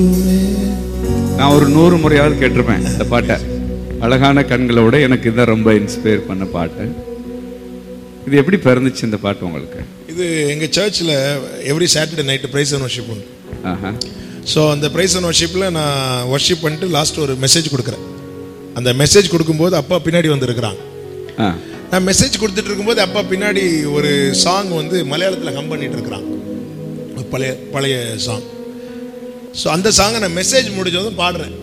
நான் ஒரு நூறு முறையாவது கேட்டிருப்பேன் இந்த பாட்டை அழகான கண்களோட எனக்கு இதான் ரொம்ப இன்ஸ்பயர் பண்ண பாட்டு இது எப்படி பிறந்துச்சு இந்த பாட்டு உங்களுக்கு இது எங்கள் சர்ச்சில் every Saturday night praise and worship உண்டு ஆஹா ஸோ அந்த ப்ரைஸ் அண்ட் ஒர்ஷிப்பில் நான் ஒர்ஷிப் பண்ணிட்டு லாஸ்ட் ஒரு மெசேஜ் கொடுக்குறேன் அந்த மெசேஜ் கொடுக்கும்போது அப்பா பின்னாடி வந்திருக்கிறாங்க ஆ நான் மெசேஜ் கொடுத்துட்டு இருக்கும்போது அப்பா பின்னாடி ஒரு சாங் வந்து மலையாளத்தில் ஹம் பண்ணிட்டு இருக்கிறான் ஒரு பழைய பழைய சாங் ஸோ அந்த சாங்கை நான் மெசேஜ் முடிஞ்சதும் பாடுறேன்